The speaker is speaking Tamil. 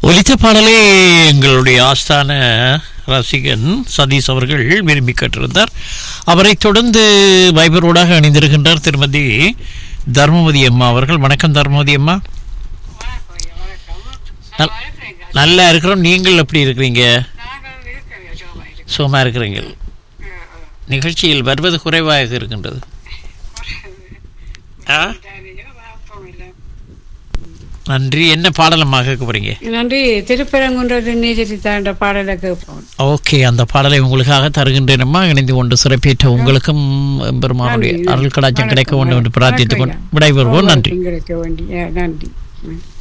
ஒலித்த பாடலை எங்களுடைய ஆஸ்தான ரசிகன் சதீஷ் அவர்கள் விரும்பி கேட்டிருந்தார் அவரை தொடர்ந்து வைபரோடாக அணிந்திருக்கின்றார் திருமதி தர்மவதி அம்மா அவர்கள் வணக்கம் தர்மவதி அம்மா நல்- நல்லா இருக்கிறோம் நீங்கள் எப்படி இருக்கிறீங்க சுகமா இருக்கிறீங்க நிகழ்ச்சியில் வருவது குறைவாக இருக்கின்றது ஆ நன்றி என்ன பாடலமாக கேட்க போறீங்க நன்றி திருப்பரங்குன்றது நீதிரி தாண்ட பாடலை கேட்போம் ஓகே அந்த பாடலை உங்களுக்காக தருகின்றேனம்மா இணைந்து கொண்டு சிறப்பேற்ற உங்களுக்கும் பெருமானுடைய நன்றி. அருள் கடாச்சம் கிடைக்க வேண்டும் என்று வணக்கம். பிரார்த்தித்துக் கொண்டு வணக்கம். விடைபெறுவோம் நன்றி எங்களுக்கு வேண்டிய நன்றி ம்.